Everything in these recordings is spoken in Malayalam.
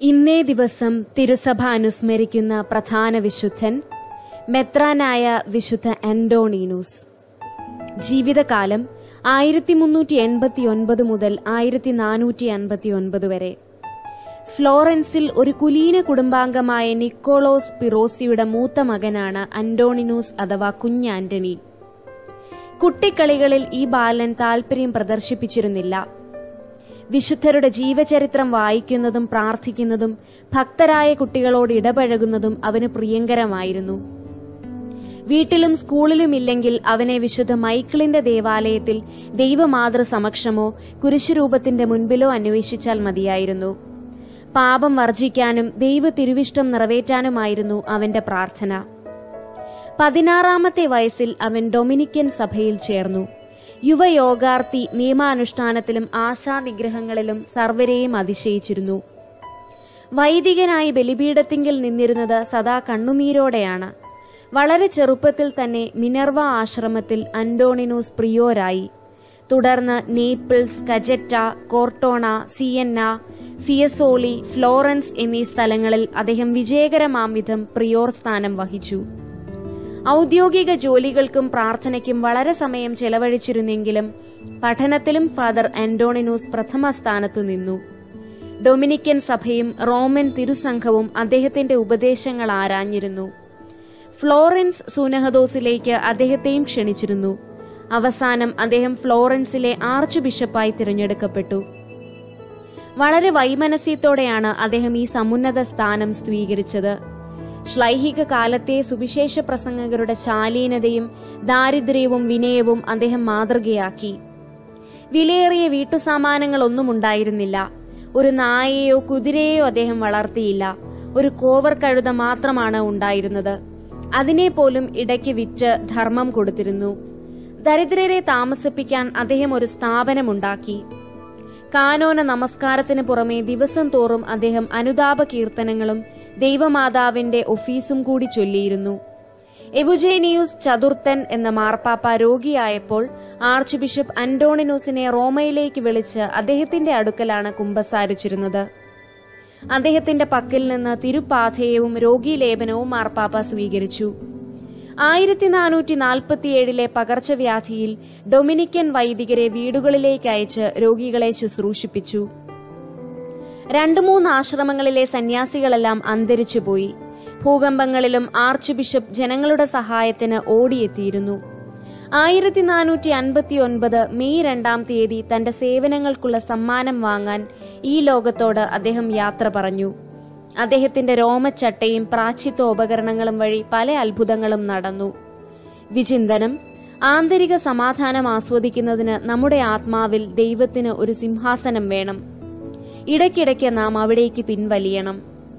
ഇന്നേ ദിവസം തിരുസഭ അനുസ്മരിക്കുന്ന പ്രധാന വിശുദ്ധൻ മെത്രാനായ വിശുദ്ധ ആന്റോണീനൂസ് ജീവിതകാലം ആയിരത്തി മുന്നൂറ്റി എൺപത്തി ഒൻപത് മുതൽ ആയിരത്തി നാനൂറ്റി അൻപത്തി ഒൻപത് വരെ ഫ്ലോറൻസിൽ ഒരു കുലീന കുടുംബാംഗമായ നിക്കോളോസ് പിറോസിയുടെ മൂത്ത മകനാണ് അന്റോണിനൂസ് അഥവാ കുഞ്ഞാന്റണി കുട്ടിക്കളികളിൽ ഈ ബാലൻ താൽപര്യം പ്രദർശിപ്പിച്ചിരുന്നില്ല വിശുദ്ധരുടെ ജീവചരിത്രം വായിക്കുന്നതും പ്രാർത്ഥിക്കുന്നതും ഭക്തരായ കുട്ടികളോട് ഇടപഴകുന്നതും അവന് പ്രിയങ്കരമായിരുന്നു വീട്ടിലും സ്കൂളിലും ഇല്ലെങ്കിൽ അവനെ വിശുദ്ധ മൈക്കിളിന്റെ ദേവാലയത്തിൽ ദൈവമാതൃ സമക്ഷമോ കുരിശുരൂപത്തിന്റെ മുൻപിലോ അന്വേഷിച്ചാൽ മതിയായിരുന്നു പാപം വർജിക്കാനും ദൈവ തിരുവിഷ്ടം നിറവേറ്റാനുമായിരുന്നു അവന്റെ പ്രാർത്ഥന പതിനാറാമത്തെ വയസ്സിൽ അവൻ ഡൊമിനിക്കൻ സഭയിൽ ചേർന്നു യുവയോഗാർത്ഥി നിയമാനുഷ്ഠാനത്തിലും ആശാനിഗ്രഹങ്ങളിലും സർവരെയും അതിശയിച്ചിരുന്നു വൈദികനായി ബലിപീഠത്തിങ്കിൽ നിന്നിരുന്നത് സദാ കണ്ണുനീരോടെയാണ് വളരെ ചെറുപ്പത്തിൽ തന്നെ മിനർവ ആശ്രമത്തിൽ അന്റോണിനൂസ് പ്രിയോരായി തുടർന്ന് നേപ്പിൾസ് കജറ്റ കോർട്ടോണ സിയന്ന ഫിയസോളി ഫ്ലോറൻസ് എന്നീ സ്ഥലങ്ങളിൽ അദ്ദേഹം വിജയകരമാം വിധം പ്രിയോർ സ്ഥാനം വഹിച്ചു ഔദ്യോഗിക ജോലികൾക്കും പ്രാർത്ഥനയ്ക്കും വളരെ സമയം ചെലവഴിച്ചിരുന്നെങ്കിലും പഠനത്തിലും ഫാദർ ആന്റോണിനൂസ് പ്രഥമ സ്ഥാനത്തു നിന്നു ഡൊമിനിക്കൻ സഭയും റോമൻ തിരുസംഘവും അദ്ദേഹത്തിന്റെ ഉപദേശങ്ങൾ ആരാഞ്ഞിരുന്നു ഫ്ലോറൻസ് സൂനഹദോസിലേക്ക് അദ്ദേഹത്തെയും ക്ഷണിച്ചിരുന്നു അവസാനം അദ്ദേഹം ഫ്ലോറൻസിലെ ആർച്ച് ബിഷപ്പായി തിരഞ്ഞെടുക്കപ്പെട്ടു വളരെ വൈമനസ്യത്തോടെയാണ് അദ്ദേഹം ഈ സമുന്നത സ്ഥാനം സ്വീകരിച്ചത് ശ്ലൈഹിക കാലത്തെ സുവിശേഷ പ്രസംഗകരുടെ ശാലീനതയും ദാരിദ്ര്യവും വിനയവും അദ്ദേഹം മാതൃകയാക്കി വിലയേറിയ വീട്ടുസാമാനങ്ങളൊന്നും ഉണ്ടായിരുന്നില്ല ഒരു നായയോ കുതിരയെയോ അദ്ദേഹം വളർത്തിയില്ല ഒരു കോവർ കഴുത മാത്രമാണ് ഉണ്ടായിരുന്നത് അതിനെ പോലും ഇടയ്ക്ക് വിറ്റ് ധർമ്മം കൊടുത്തിരുന്നു ദരിദ്രരെ താമസിപ്പിക്കാൻ അദ്ദേഹം ഒരു സ്ഥാപനമുണ്ടാക്കി കാനോന നമസ്കാരത്തിന് പുറമെ ദിവസം തോറും അദ്ദേഹം അനുതാപ കീർത്തനങ്ങളും ദൈവമാതാവിന്റെ ഒഫീസും കൂടി ചൊല്ലിയിരുന്നു എവുജേനിയൂസ് ചതുർത്ഥൻ എന്ന മാർപ്പാപ്പ രോഗിയായപ്പോൾ ആർച്ച് ബിഷപ്പ് അന്റോണിനോസിനെ റോമയിലേക്ക് വിളിച്ച് അദ്ദേഹത്തിന്റെ അടുക്കലാണ് കുമ്പസാരിച്ചിരുന്നത് അദ്ദേഹത്തിന്റെ പക്കൽ നിന്ന് തിരുപ്പാഥയവും രോഗീലേപനവും മാർപ്പാപ്പ സ്വീകരിച്ചു ആയിരത്തി നാനൂറ്റി നാൽപ്പത്തിയേഴിലെ പകർച്ചവ്യാധിയിൽ ഡൊമിനിക്കൻ വൈദികരെ വീടുകളിലേക്ക് അയച്ച് രോഗികളെ ശുശ്രൂഷിപ്പിച്ചു രണ്ടു മൂന്ന് ആശ്രമങ്ങളിലെ സന്യാസികളെല്ലാം അന്തരിച്ചുപോയി ഭൂകമ്പങ്ങളിലും ആർച്ച് ബിഷപ്പ് ജനങ്ങളുടെ സഹായത്തിന് ഓടിയെത്തിയിരുന്നു ആയിരത്തി നാനൂറ്റി അൻപത്തി ഒൻപത് മെയ് രണ്ടാം തീയതി തന്റെ സേവനങ്ങൾക്കുള്ള സമ്മാനം വാങ്ങാൻ ഈ ലോകത്തോട് അദ്ദേഹം യാത്ര പറഞ്ഞു അദ്ദേഹത്തിന്റെ രോമച്ചട്ടയും പ്രാച്ചിത്വ ഉപകരണങ്ങളും വഴി പല അത്ഭുതങ്ങളും നടന്നു വിചിന്തനം ആന്തരിക സമാധാനം ആസ്വദിക്കുന്നതിന് നമ്മുടെ ആത്മാവിൽ ദൈവത്തിന് ഒരു സിംഹാസനം വേണം ഇടയ്ക്കിടയ്ക്ക് നാം അവിടേക്ക് പിൻവലിയണം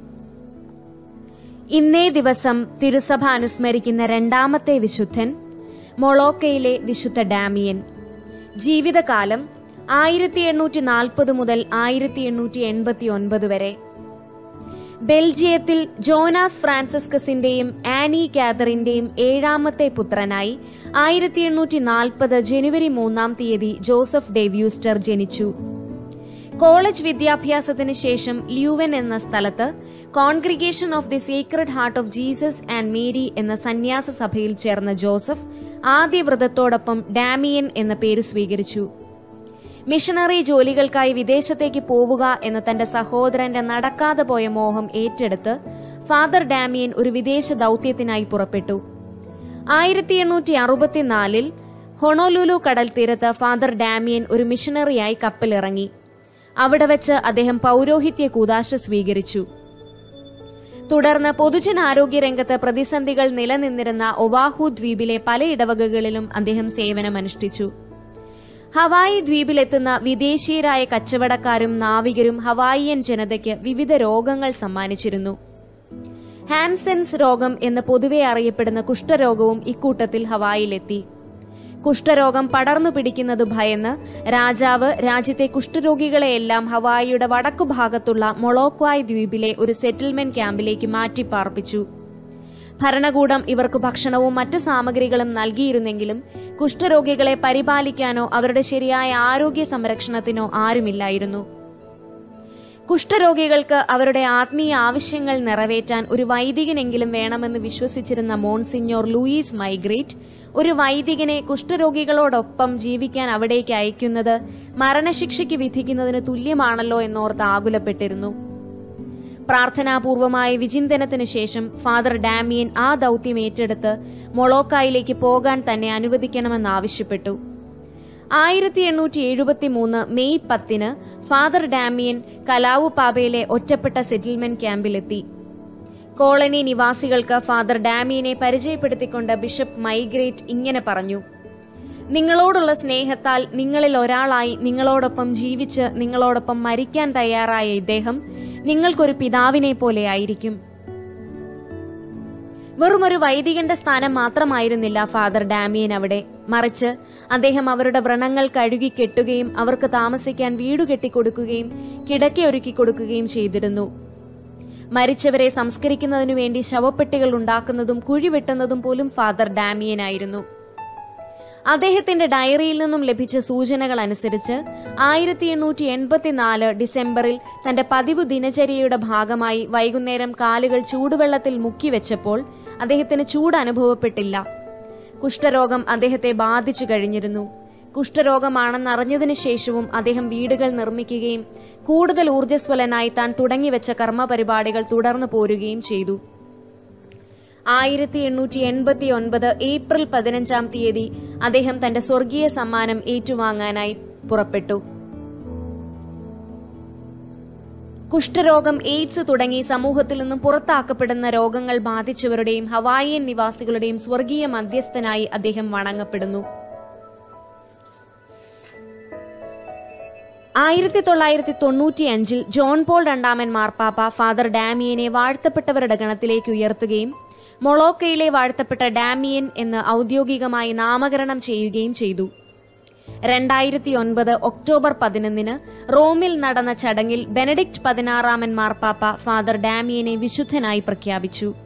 ഇന്നേ ദിവസം തിരുസഭ അനുസ്മരിക്കുന്ന രണ്ടാമത്തെ വിശുദ്ധൻ മൊളോക്കയിലെ വിശുദ്ധ ഡാമിയൻ ജീവിതകാലം ആയിരത്തി എണ്ണൂറ്റി നാൽപ്പത് മുതൽ ആയിരത്തി എണ്ണൂറ്റി എൺപത്തി ഒൻപത് വരെ ബെൽജിയത്തിൽ ജോനാസ് ഫ്രാൻസിസ്കസിന്റെയും ആനി കാതറിന്റെയും ഏഴാമത്തെ പുത്രനായി ആയിരത്തി എണ്ണൂറ്റി നാൽപ്പത് ജനുവരി മൂന്നാം തീയതി ജോസഫ് ഡേവ്യൂസ്റ്റർ ജനിച്ചു കോളേജ് വിദ്യാഭ്യാസത്തിന് ശേഷം ല്യൂവൻ എന്ന സ്ഥലത്ത് congregation of the secret heart of Jesus and Mary എന്ന സന്യാസ സഭയിൽ ചേർന്ന ജോസഫ് ആദ്യ വ്രതത്തോടൊപ്പം ഡാമിയൻ എന്ന പേര് സ്വീകരിച്ചു മിഷണറി ജോലികൾക്കായി വിദേശത്തേക്ക് പോവുക എന്ന തന്റെ സഹോദരന്റെ നടക്കാതെ പോയ മോഹം ഏറ്റെടുത്ത് ഫാദർ ഡാമിയൻ ഒരു വിദേശ ദൗത്യത്തിനായി പുറപ്പെട്ടു ആയിരത്തി എണ്ണൂറ്റി അറുപത്തിനാലിൽ ഹൊണോലുലു കടൽ തീരത്ത് ഫാദർ ഡാമിയൻ ഒരു മിഷണറിയായി കപ്പലിറങ്ങി അവിടെ വെച്ച് അദ്ദേഹം പൗരോഹിത്യ കൂതാശ സ്വീകരിച്ചു തുടർന്ന് പൊതുജനാരോഗ്യ രംഗത്ത് പ്രതിസന്ധികൾ നിലനിന്നിരുന്ന ഒവാഹു ദ്വീപിലെ പല ഇടവകകളിലും അദ്ദേഹം സേവനമനുഷ്ഠിച്ചു ഹവായി ദ്വീപിലെത്തുന്ന വിദേശീയരായ കച്ചവടക്കാരും നാവികരും ഹവായിയൻ ജനതയ്ക്ക് വിവിധ രോഗങ്ങൾ സമ്മാനിച്ചിരുന്നു ഹാൻസെൻസ് രോഗം എന്ന് പൊതുവെ അറിയപ്പെടുന്ന കുഷ്ഠരോഗവും ഇക്കൂട്ടത്തിൽ ഹവായിലെത്തി കുഷ്ഠരോഗം പടർന്നു പിടിക്കുന്നത് ഭയന്ന് രാജാവ് രാജ്യത്തെ കുഷ്ഠരോഗികളെയെല്ലാം ഹവായിയുടെ വടക്കുഭാഗത്തുള്ള മൊളോക്വായ് ദ്വീപിലെ ഒരു സെറ്റിൽമെന്റ് ക്യാമ്പിലേക്ക് മാറ്റിപ്പാർപ്പിച്ചു ഭരണകൂടം ഇവർക്ക് ഭക്ഷണവും മറ്റ് സാമഗ്രികളും നൽകിയിരുന്നെങ്കിലും കുഷ്ഠരോഗികളെ പരിപാലിക്കാനോ അവരുടെ ശരിയായ ആരോഗ്യ സംരക്ഷണത്തിനോ ആരുമില്ലായിരുന്നു കുഷ്ഠരോഗികൾക്ക് അവരുടെ ആത്മീയ ആവശ്യങ്ങൾ നിറവേറ്റാൻ ഒരു വൈദികനെങ്കിലും വേണമെന്ന് വിശ്വസിച്ചിരുന്ന മോൺസിഞ്ഞോർ ലൂയിസ് മൈഗ്രേറ്റ് ഒരു വൈദികനെ കുഷ്ഠരോഗികളോടൊപ്പം ജീവിക്കാൻ അവിടേക്ക് അയക്കുന്നത് മരണശിക്ഷയ്ക്ക് വിധിക്കുന്നതിന് തുല്യമാണല്ലോ എന്നോർത്ത് ആകുലപ്പെട്ടിരുന്നു പ്രാർത്ഥനാപൂർവമായ വിചിന്തനത്തിനു ശേഷം ഫാദർ ഡാമിയൻ ആ ദൗത്യം ഏറ്റെടുത്ത് മൊളോക്കായിലേക്ക് പോകാൻ തന്നെ അനുവദിക്കണമെന്നാവശ്യപ്പെട്ടു ആയിരത്തി എണ്ണൂറ്റി എഴുപത്തി മൂന്ന് മെയ് പത്തിന് ഫാദർ ഡാമിയൻ കലാവു പാബയിലെ ഒറ്റപ്പെട്ട സെറ്റിൽമെന്റ് ക്യാമ്പിലെത്തി കോളനി നിവാസികൾക്ക് ഫാദർ ഡാമിയനെ പരിചയപ്പെടുത്തിക്കൊണ്ട് ബിഷപ്പ് മൈഗ്രേറ്റ് ഇങ്ങനെ പറഞ്ഞു നിങ്ങളോടുള്ള സ്നേഹത്താൽ നിങ്ങളിൽ ഒരാളായി നിങ്ങളോടൊപ്പം ജീവിച്ച് നിങ്ങളോടൊപ്പം മരിക്കാൻ തയ്യാറായ ഇദ്ദേഹം നിങ്ങൾക്കൊരു പിതാവിനെ പോലെ ആയിരിക്കും വെറും ഒരു വൈദികന്റെ സ്ഥാനം മാത്രമായിരുന്നില്ല ഫാദർ ഡാമിയൻ അവിടെ മറിച്ച് അദ്ദേഹം അവരുടെ വ്രണങ്ങൾ കഴുകി കെട്ടുകയും അവർക്ക് താമസിക്കാൻ വീട് കെട്ടിക്കൊടുക്കുകയും കിടക്കയൊരുക്കി കൊടുക്കുകയും ചെയ്തിരുന്നു മരിച്ചവരെ സംസ്കരിക്കുന്നതിനു വേണ്ടി ശവപ്പെട്ടികൾ ഉണ്ടാക്കുന്നതും കുഴിവെട്ടുന്നതും പോലും ഫാദർ ഡാമിയനായിരുന്നു അദ്ദേഹത്തിന്റെ ഡയറിയിൽ നിന്നും ലഭിച്ച സൂചനകൾ അനുസരിച്ച് ആയിരത്തി എണ്ണൂറ്റി എൺപത്തിനാല് ഡിസംബറിൽ തന്റെ പതിവ് ദിനചര്യയുടെ ഭാഗമായി വൈകുന്നേരം കാലുകൾ ചൂടുവെള്ളത്തിൽ മുക്കിവെച്ചപ്പോൾ അദ്ദേഹത്തിന് ചൂട് അനുഭവപ്പെട്ടില്ല കുഷ്ഠരോഗം അദ്ദേഹത്തെ ബാധിച്ചു കഴിഞ്ഞിരുന്നു കുഷ്ഠരോഗമാണെന്നറിഞ്ഞതിനു ശേഷവും അദ്ദേഹം വീടുകൾ നിർമ്മിക്കുകയും കൂടുതൽ ഊർജ്ജസ്വലനായി താൻ തുടങ്ങിവെച്ച കർമ്മപരിപാടികൾ തുടർന്നു പോരുകയും ചെയ്തു ആയിരത്തി എണ്ണൂറ്റി എൺപത്തി ഒൻപത് ഏപ്രിൽ പതിനഞ്ചാം തീയതി അദ്ദേഹം തന്റെ സ്വർഗീയ സമ്മാനം ഏറ്റുവാങ്ങാനായി പുറപ്പെട്ടു കുഷ്ഠരോഗം എയ്ഡ്സ് തുടങ്ങി സമൂഹത്തിൽ നിന്നും പുറത്താക്കപ്പെടുന്ന രോഗങ്ങൾ ബാധിച്ചവരുടെയും ഹവായിയൻ നിവാസികളുടെയും സ്വർഗീയ മധ്യസ്ഥനായി അദ്ദേഹം വണങ്ങപ്പെടുന്നു ആയിരത്തി തൊള്ളായിരത്തി തൊണ്ണൂറ്റിയഞ്ചിൽ ജോൺ പോൾ രണ്ടാമൻ മാർപ്പാപ്പ ഫാദർ ഡാമിയനെ വാഴ്ത്തപ്പെട്ടവരുടെ ഗണത്തിലേക്ക് ഉയർത്തുകയും മൊളോക്കയിലെ വാഴ്ത്തപ്പെട്ട ഡാമിയൻ എന്ന് ഔദ്യോഗികമായി നാമകരണം ചെയ്യുകയും ചെയ്തു രണ്ടായിരത്തി ഒൻപത് ഒക്ടോബർ പതിനൊന്നിന് റോമിൽ നടന്ന ചടങ്ങിൽ ബെനഡിക്ട് പതിനാറാമൻ മാർപ്പാപ്പ ഫാദർ ഡാമിയനെ വിശുദ്ധനായി പ്രഖ്യാപിച്ചു